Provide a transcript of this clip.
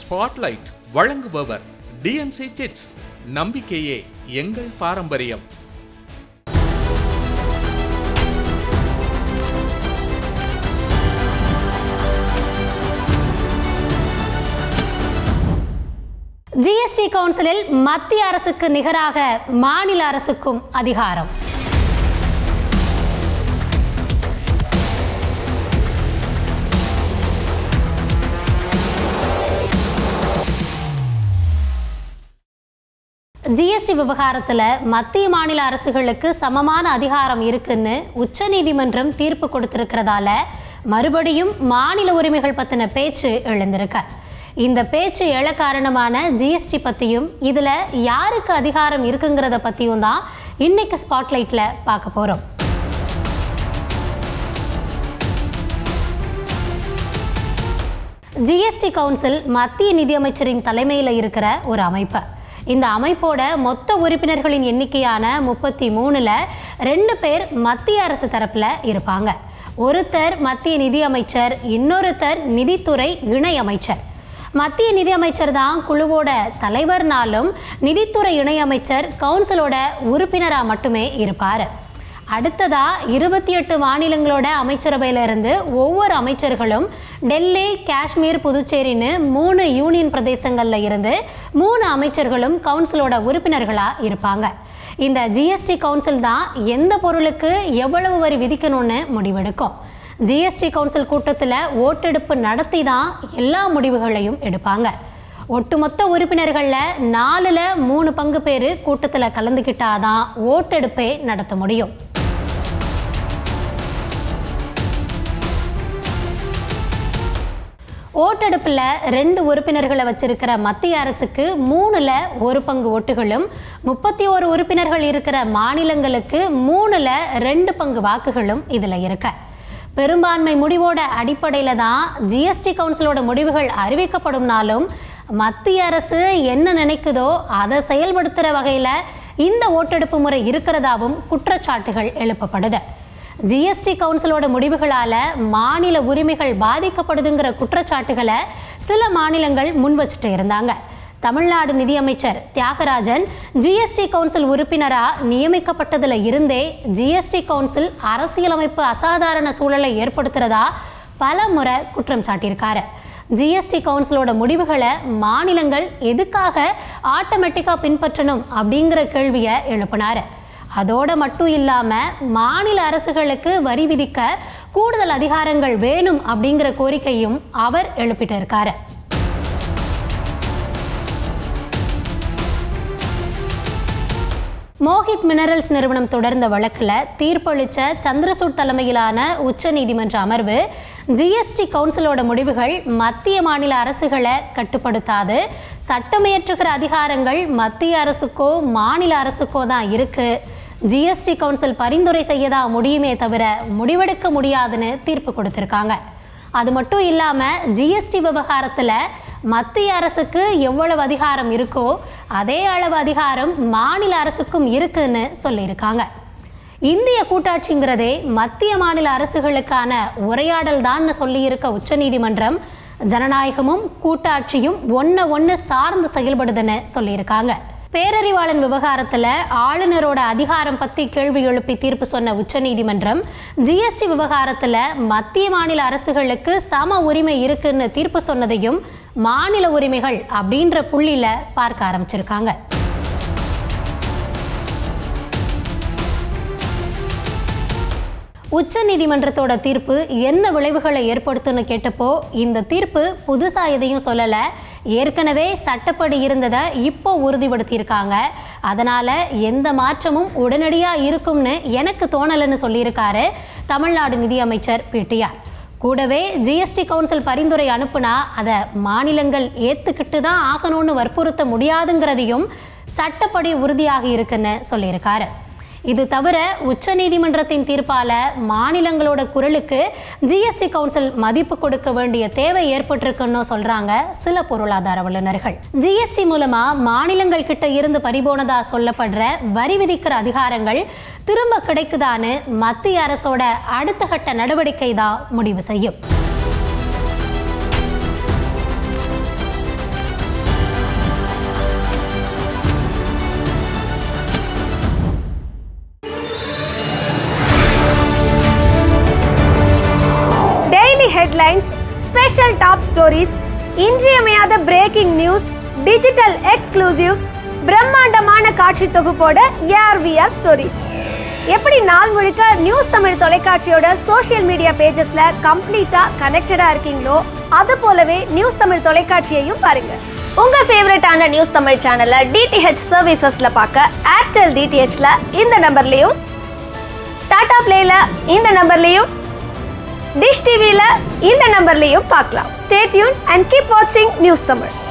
spotlight வழங்குபவர் DNC chits நம்பிக்கையே எங்கள் பாரம்பரியம் ஜிஎஸ்டி கவுன்சிலில் மத்திய அரசுக்கு நிகராக மாநில அரசுக்கும் அதிகாரம் ஜிஎஸ்டி விவகாரத்தில் மத்திய மாநில அரசுகளுக்கு சமமான அதிகாரம் இருக்குன்னு உச்சநீதிமன்றம் தீர்ப்பு கொடுத்திருக்கிறதால மறுபடியும் மாநில உரிமைகள் பற்றின பேச்சு எழுந்திருக்கு இந்த பேச்சு எழ காரணமான ஜிஎஸ்டி பற்றியும் இதில் யாருக்கு அதிகாரம் இருக்குங்கிறத பற்றியும் தான் இன்னைக்கு ஸ்பாட்லைட்டில் பார்க்க போகிறோம் ஜிஎஸ்டி கவுன்சில் மத்திய நிதியமைச்சரின் தலைமையில் இருக்கிற ஒரு அமைப்பு இந்த அமைப்போட மொத்த உறுப்பினர்களின் எண்ணிக்கையான முப்பத்தி மூணுல ரெண்டு பேர் மத்திய அரசு தரப்புல இருப்பாங்க ஒருத்தர் மத்திய நிதியமைச்சர் இன்னொருத்தர் நிதித்துறை இணை அமைச்சர் மத்திய நிதியமைச்சர் தான் குழுவோட தலைவர்னாலும் நிதித்துறை இணையமைச்சர் கவுன்சிலோட உறுப்பினராக மட்டுமே இருப்பார் அடுத்ததா இருபத்தி எட்டு மாநிலங்களோட அமைச்சரவையில இருந்து ஒவ்வொரு அமைச்சர்களும் டெல்லி காஷ்மீர் புதுச்சேரின்னு மூணு யூனியன் பிரதேசங்கள்ல இருந்து மூணு அமைச்சர்களும் கவுன்சிலோட உறுப்பினர்களா இருப்பாங்க இந்த ஜிஎஸ்டி கவுன்சில் தான் எந்த பொருளுக்கு எவ்வளவு வரி விதிக்கணும்னு முடிவெடுக்கும் ஜிஎஸ்டி கவுன்சில் கூட்டத்தில் ஓட்டெடுப்பு நடத்தி தான் எல்லா முடிவுகளையும் எடுப்பாங்க ஒட்டுமொத்த உறுப்பினர்களில் நாலில் மூணு பங்கு பேர் கூட்டத்தில் கலந்துக்கிட்டாதான் ஓட்டெடுப்பே நடத்த முடியும் ஓட்டெடுப்பில் ரெண்டு உறுப்பினர்களை வச்சிருக்கிற மத்திய அரசுக்கு மூணுல ஒரு பங்கு ஓட்டுகளும் முப்பத்தி ஓரு உறுப்பினர்கள் இருக்கிற மாநிலங்களுக்கு மூணுல ரெண்டு பங்கு வாக்குகளும் இதில் இருக்க பெரும்பான்மை முடிவோட அடிப்படையில் தான் ஜிஎஸ்டி கவுன்சிலோட முடிவுகள் அறிவிக்கப்படும்னாலும் மத்திய அரசு என்ன நினைக்குதோ அதை செயல்படுத்துகிற வகையில் இந்த ஓட்டெடுப்பு முறை இருக்கிறதாவும் குற்றச்சாட்டுகள் எழுப்பப்படுது ஜிஎஸ்டி கவுன்சிலோட முடிவுகளால் மாநில உரிமைகள் பாதிக்கப்படுதுங்கிற குற்றச்சாட்டுகளை சில மாநிலங்கள் முன் வச்சுட்டு இருந்தாங்க தமிழ்நாடு நிதியமைச்சர் தியாகராஜன் ஜிஎஸ்டி கவுன்சில் உறுப்பினராக நியமிக்கப்பட்டதில் இருந்தே ஜிஎஸ்டி கவுன்சில் அரசியலமைப்பு அசாதாரண சூழலை ஏற்படுத்துறதா பல முறை குற்றம் சாட்டியிருக்காரு ஜிஎஸ்டி கவுன்சிலோட முடிவுகளை மாநிலங்கள் எதுக்காக ஆட்டோமேட்டிக்காக பின்பற்றணும் அப்படிங்கிற கேள்வியை எழுப்பினார் அதோட மட்டும் இல்லாமல் மாநில அரசுகளுக்கு வரி விதிக்க கூடுதல் அதிகாரங்கள் வேணும் அப்படிங்கிற கோரிக்கையும் அவர் எழுப்பிட்டு இருக்காரு மோஹித் மினரல்ஸ் நிறுவனம் தொடர்ந்த வழக்கில் தீர்ப்பளித்த சந்திரசூட் தலைமையிலான உச்சநீதிமன்ற அமர்வு ஜிஎஸ்டி கவுன்சிலோட முடிவுகள் மத்திய மாநில அரசுகளை கட்டுப்படுத்தாது சட்டமியற்றுகிற அதிகாரங்கள் மத்திய அரசுக்கோ மாநில அரசுக்கோ தான் இருக்கு ஜிஎஸ்டி கவுன்சில் பரிந்துரை செய்யதான் முடியுமே தவிர முடிவெடுக்க முடியாதுன்னு தீர்ப்பு கொடுத்துருக்காங்க அது மட்டும் இல்லாமல் ஜிஎஸ்டி விவகாரத்தில் மத்திய அரசுக்கு எவ்வளவு அதிகாரம் இருக்கோ அதே அளவு அதிகாரம் மாநில அரசுக்கும் இருக்குன்னு சொல்லியிருக்காங்க இந்திய கூட்டாட்சிங்கிறதே மத்திய மாநில அரசுகளுக்கான உரையாடல் தான் சொல்லியிருக்க உச்சநீதிமன்றம் ஜனநாயகமும் கூட்டாட்சியும் ஒன்றை ஒன்று சார்ந்து செயல்படுதுன்னு சொல்லியிருக்காங்க பேரறிவாளன் விவகாரத்தில் ஆளுநரோட அதிகாரம் பற்றி கேள்வி எழுப்பி தீர்ப்பு சொன்ன உச்சநீதிமன்றம் ஜிஎஸ்டி விவகாரத்தில் மத்திய மாநில அரசுகளுக்கு சம உரிமை இருக்குன்னு தீர்ப்பு சொன்னதையும் மாநில உரிமைகள் அப்படின்ற புள்ளியில் பார்க்க ஆரம்பிச்சிருக்காங்க உச்ச நீதிமன்றத்தோட தீர்ப்பு என்ன விளைவுகளை ஏற்படுத்துன்னு கேட்டப்போ இந்த தீர்ப்பு புதுசாக எதையும் சொல்லலை ஏற்கனவே சட்டப்படி இருந்ததை இப்போ உறுதிப்படுத்தியிருக்காங்க அதனால் எந்த மாற்றமும் உடனடியாக இருக்கும்னு எனக்கு தோணலைன்னு சொல்லியிருக்காரு தமிழ்நாடு நிதியமைச்சர் பிடிஆர் கூடவே ஜிஎஸ்டி கவுன்சில் பரிந்துரை அனுப்புனா அதை மாநிலங்கள் ஏற்றுக்கிட்டு தான் ஆகணும்னு வற்புறுத்த முடியாதுங்கிறதையும் சட்டப்படி உறுதியாகி இருக்குன்னு சொல்லியிருக்காரு இது தவிர உச்சநீதிமன்றத்தின் தீர்ப்பால மாநிலங்களோட குரலுக்கு ஜிஎஸ்டி கவுன்சில் மதிப்பு கொடுக்க வேண்டிய தேவை ஏற்பட்டிருக்குன்னு சொல்றாங்க சில பொருளாதார வல்லுநர்கள் ஜிஎஸ்டி மூலமா மாநிலங்கள் கிட்ட இருந்து பறிபோனதா சொல்லப்படுற வரி விதிக்கிற அதிகாரங்கள் திரும்ப கிடைக்குதான்னு மத்திய அரசோட அடுத்த கட்ட நடவடிக்கை தான் முடிவு செய்யும் daily headlines special top stories இன்றியமையாத பிரேக்கிங் நியூஸ் டிஜிட்டல் எக்ஸ்க்ளூசிவ்ஸ் பிரம்மாண்டமான காட்சி தொகுப்போட ஏஆர்விஆர் ஸ்டோரிஸ் எப்படி நாள் முழுக்க நியூஸ் தமிழ் தொலைக்காட்சியோட சோஷியல் மீடியா பேஜஸ்ல கம்ப்ளீட்டா கனெக்டடா இருக்கீங்களோ அது போலவே நியூஸ் தமிழ் தொலைக்காட்சியையும் பாருங்க உங்க ஃபேவரட்டான நியூஸ் தமிழ் சேனலை டிடிஹெச் சர்வீசஸ்ல பார்க்க ஏர்டெல் டிடிஹெச்ல இந்த நம்பர்லயும் டாடா பிளேல இந்த நம்பர்லயும் டிஷ் டிவில இந்த நம்பர்லயும் பார்க்கலாம் ஸ்டே டியூன் அண்ட் கீப் வாட்சிங் நியூஸ் தமிழ்